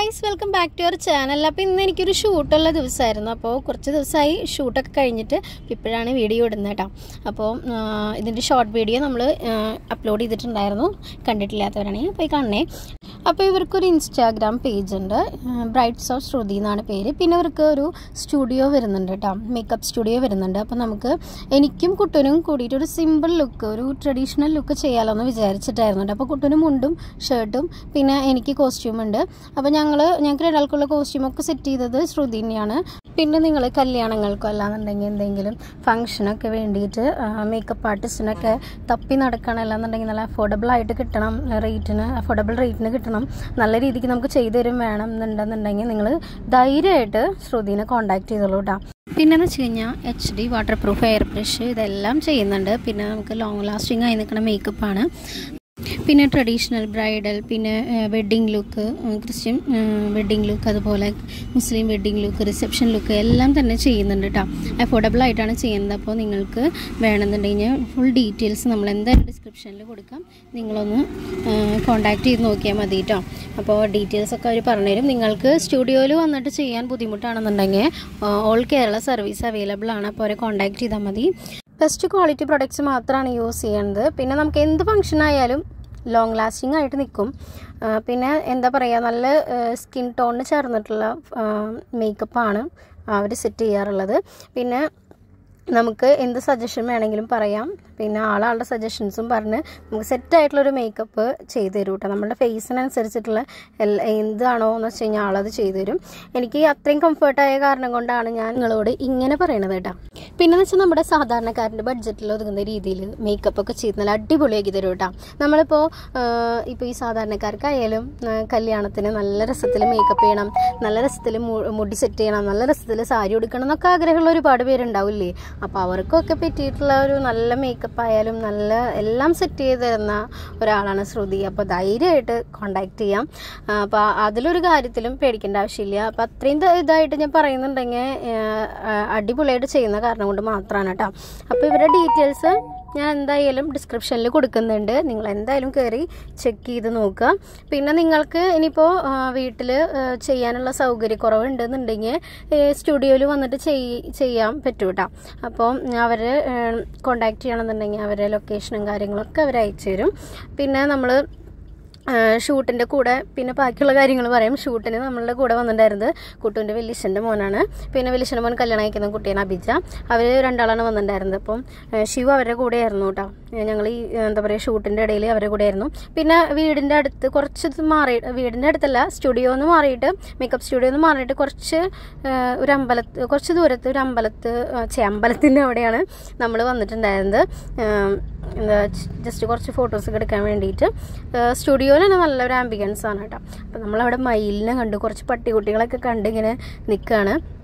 guys welcome back to your channel അപ്പോൾ ഇന്ന് എനിക്കൊരു ഷൂട്ടുള്ള ദിവസമായിരുന്നു അപ്പോൾ കുറച്ച് ദിവസമായി ഷൂട്ടൊക്കെ കഴിഞ്ഞിട്ട് ഇപ്പോഴാണ് വീഡിയോ ഇടുന്നത് കേട്ടോ അപ്പോൾ ഇതിൻ്റെ ഷോർട്ട് വീഡിയോ നമ്മൾ അപ്ലോഡ് ചെയ്തിട്ടുണ്ടായിരുന്നു കണ്ടിട്ടില്ലാത്തവരാണെങ്കിൽ പോയി കാണണേ അപ്പോൾ ഇവർക്കൊരു ഇൻസ്റ്റാഗ്രാം പേജ് ഉണ്ട് ബ്രൈറ്റ്സ് ഓഫ് ശ്രുതി എന്നാണ് പേര് പിന്നെ ഇവർക്ക് ഒരു സ്റ്റുഡിയോ വരുന്നുണ്ട് കേട്ടോ മേക്കപ്പ് സ്റ്റുഡിയോ വരുന്നുണ്ട് അപ്പോൾ നമുക്ക് എനിക്കും കുട്ടനും കൂടിയിട്ട് ഒരു സിമ്പിൾ ലുക്ക് ഒരു ട്രഡീഷണൽ ലുക്ക് ചെയ്യാമല്ലോ എന്ന് വിചാരിച്ചിട്ടായിരുന്നു കേട്ടോ അപ്പോൾ കുട്ടനും മുണ്ടും ഷർട്ടും പിന്നെ എനിക്ക് കോസ്റ്റ്യൂം ഉണ്ട് അപ്പോൾ ഞങ്ങൾ ഞങ്ങൾക്ക് രണ്ടാൾക്കുള്ള കോസ്റ്റ്യൂമൊക്കെ സെറ്റ് ചെയ്തത് ശ്രുതി തന്നെയാണ് പിന്നെ നിങ്ങൾ കല്യാണങ്ങൾക്കോ അല്ലാന്നുണ്ടെങ്കിൽ എന്തെങ്കിലും ഫംഗ്ഷനൊക്കെ വേണ്ടിയിട്ട് മേക്കപ്പ് ആർട്ടിസ്റ്റിനൊക്കെ തപ്പി നടക്കണം അല്ലാന്നുണ്ടെങ്കിൽ നല്ല അഫോർഡബിൾ ആയിട്ട് കിട്ടണം റേറ്റിന് അഫോർഡബിൾ റേറ്റിന് കിട്ടണം നല്ല രീതിക്ക് നമുക്ക് ചെയ്തു തരും വേണം എന്നുണ്ടെന്നുണ്ടെങ്കിൽ നിങ്ങൾ ധൈര്യമായിട്ട് ശ്രുതിനെ കോൺടാക്ട് ചെയ്തോളൂ കേട്ടോ പിന്നെന്ന് വെച്ച് കഴിഞ്ഞാൽ H D waterproof airbrush ഇതെല്ലാം ചെയ്യുന്നുണ്ട് പിന്നെ നമുക്ക് ലോങ് ലാസ്റ്റിംഗ് ആയി നിൽക്കുന്ന മേക്കപ്പാണ് പിന്നെ ട്രഡീഷണൽ ബ്രൈഡൽ പിന്നെ wedding look Christian wedding look അതുപോലെ Muslim wedding look reception look എല്ലാം തന്നെ ചെയ്യുന്നുണ്ട് കേട്ടോ അഫോർഡബിൾ ആയിട്ടാണ് ചെയ്യുന്നത് അപ്പോൾ നിങ്ങൾക്ക് വേണമെന്നുണ്ടെങ്കിൽ ഫുൾ ഡീറ്റെയിൽസ് നമ്മൾ എന്തായാലും ഡിസ്ക്രിപ്ഷനിൽ കൊടുക്കാം നിങ്ങളൊന്ന് കോൺടാക്ട് ചെയ്ത് നോക്കിയാൽ മതി കേട്ടോ അപ്പോൾ ഡീറ്റെയിൽസ് ഒക്കെ അവർ പറഞ്ഞുതരും നിങ്ങൾക്ക് സ്റ്റുഡിയോയിൽ വന്നിട്ട് ചെയ്യാൻ ബുദ്ധിമുട്ടാണെന്നുണ്ടെങ്കിൽ ഓൾ കേരള സർവീസ് അവൈലബിൾ ആണ് അപ്പോൾ അവരെ കോൺടാക്ട് ചെയ്താൽ മതി ബെസ്റ്റ് ക്വാളിറ്റി പ്രൊഡക്ട്സ് മാത്രമാണ് യൂസ് ചെയ്യുന്നത് പിന്നെ നമുക്ക് എന്ത് ഫംഗ്ഷൻ ആയാലും ലോങ് ലാസ്റ്റിംഗ് ആയിട്ട് നിൽക്കും പിന്നെ എന്താ പറയുക നല്ല സ്കിൻ ടോണിന് ചേർന്നിട്ടുള്ള മേക്കപ്പാണ് അവർ സെറ്റ് ചെയ്യാറുള്ളത് പിന്നെ നമുക്ക് എന്ത് സജഷൻ വേണമെങ്കിലും പറയാം പിന്നെ ആളാളുടെ സജഷൻസും പറഞ്ഞ് നമുക്ക് സെറ്റായിട്ടുള്ളൊരു മേക്കപ്പ് ചെയ്തു തരും കേട്ടോ നമ്മുടെ ഫേസിനനുസരിച്ചിട്ടുള്ള എല്ലാ എന്താണോ എന്ന് വെച്ച് കഴിഞ്ഞാൽ ആളത് ചെയ്തു തരും എനിക്ക് അത്രയും കംഫർട്ടായ കാരണം കൊണ്ടാണ് ഞാൻ നിങ്ങളോട് ഇങ്ങനെ പറയണത് കേട്ടോ പിന്നെ വെച്ചാൽ നമ്മുടെ സാധാരണക്കാരൻ്റെ ബഡ്ജറ്റിൽ ഒതുങ്ങുന്ന രീതിയിൽ മേക്കപ്പ് ഒക്കെ ചെയ്ത് നല്ല അടിപൊളിയാക്കി തരും കേട്ടോ നമ്മളിപ്പോൾ ഇപ്പോൾ ഈ സാധാരണക്കാർക്കായാലും കല്യാണത്തിന് നല്ല രസത്തിൽ മേക്കപ്പ് ചെയ്യണം നല്ല രസത്തിൽ മുടി സെറ്റ് ചെയ്യണം നല്ല രസത്തിൽ സാരി ഉടുക്കണം എന്നൊക്കെ ആഗ്രഹമുള്ള ഒരുപാട് പേരുണ്ടാവില്ലേ അപ്പോൾ അവർക്കൊക്കെ പറ്റിയിട്ടുള്ള ഒരു നല്ല മേക്കപ്പ് ആയാലും നല്ല എല്ലാം സെറ്റ് ചെയ്ത് തരുന്ന ഒരാളാണ് ശ്രുതി അപ്പോൾ ധൈര്യമായിട്ട് കോണ്ടാക്ട് ചെയ്യാം അപ്പോൾ അതിലൊരു കാര്യത്തിലും പേടിക്കേണ്ട ആവശ്യമില്ല അപ്പോൾ അത്രയും ഇതായിട്ട് ഞാൻ പറയുന്നുണ്ടെങ്കിൽ അടിപൊളിയായിട്ട് ചെയ്യുന്ന കാരണം കൊണ്ട് മാത്രമാണ് കേട്ടോ അപ്പോൾ ഇവരുടെ ഡീറ്റെയിൽസ് ഞാൻ എന്തായാലും ഡിസ്ക്രിപ്ഷനിൽ കൊടുക്കുന്നുണ്ട് നിങ്ങൾ എന്തായാലും കയറി ചെക്ക് ചെയ്ത് നോക്കുക പിന്നെ നിങ്ങൾക്ക് ഇനിയിപ്പോൾ വീട്ടിൽ ചെയ്യാനുള്ള സൗകര്യക്കുറവുണ്ടെന്നുണ്ടെങ്കിൽ സ്റ്റുഡിയോയിൽ വന്നിട്ട് ചെയ്യാൻ പറ്റും കേട്ടോ അപ്പോൾ അവർ കോണ്ടാക്ട് ചെയ്യണമെന്നുണ്ടെങ്കിൽ അവരെ ലൊക്കേഷനും കാര്യങ്ങളൊക്കെ അവർ അയച്ചു തരും പിന്നെ നമ്മൾ ഷൂട്ടിൻ്റെ കൂടെ പിന്നെ ബാക്കിയുള്ള കാര്യങ്ങൾ പറയാം ഷൂട്ടിന് നമ്മളുടെ കൂടെ വന്നിട്ടുണ്ടായിരുന്നത് കുട്ടുവിൻ്റെ വലിയച്ഛൻ്റെ മോനാണ് പിന്നെ വലിയച്ഛൻ്റെ മോൻ കല്യാണം അയക്കുന്ന കുട്ടിയാണ് അഭിജ അവർ രണ്ടാളാണ് വന്നിട്ടുണ്ടായിരുന്നത് അപ്പം ശിവ അവരുടെ കൂടെ ആയിരുന്നു കേട്ടോ ഞങ്ങൾ ഈ എന്താ പറയുക ഷൂട്ടിൻ്റെ ഇടയിൽ അവരുടെ കൂടെ ആയിരുന്നു പിന്നെ വീടിൻ്റെ അടുത്ത് കുറച്ച് മാറി വീടിൻ്റെ അടുത്തല്ല സ്റ്റുഡിയോ എന്ന് മാറിയിട്ട് മേക്കപ്പ് സ്റ്റുഡിയോ എന്ന് മാറിയിട്ട് കുറച്ച് ഒരു അമ്പലത്ത് കുറച്ച് ദൂരത്ത് ഒരു അമ്പലത്ത് ചേ അമ്പലത്തിൻ്റെ അവിടെയാണ് നമ്മൾ വന്നിട്ടുണ്ടായിരുന്നത് എന്താ ജസ്റ്റ് കുറച്ച് ഫോട്ടോസ് എടുക്കാൻ വേണ്ടിയിട്ട് സ്റ്റുഡിയോയിൽ തന്നെ നല്ലൊരു ആംബിയൻസ് ആണ് കേട്ടോ അപ്പോൾ നമ്മളവിടെ മയിലിനെ കണ്ട് കുറച്ച് പട്ടിക്കുട്ടികളൊക്കെ കണ്ട് ഇങ്ങനെ നിൽക്കുകയാണ്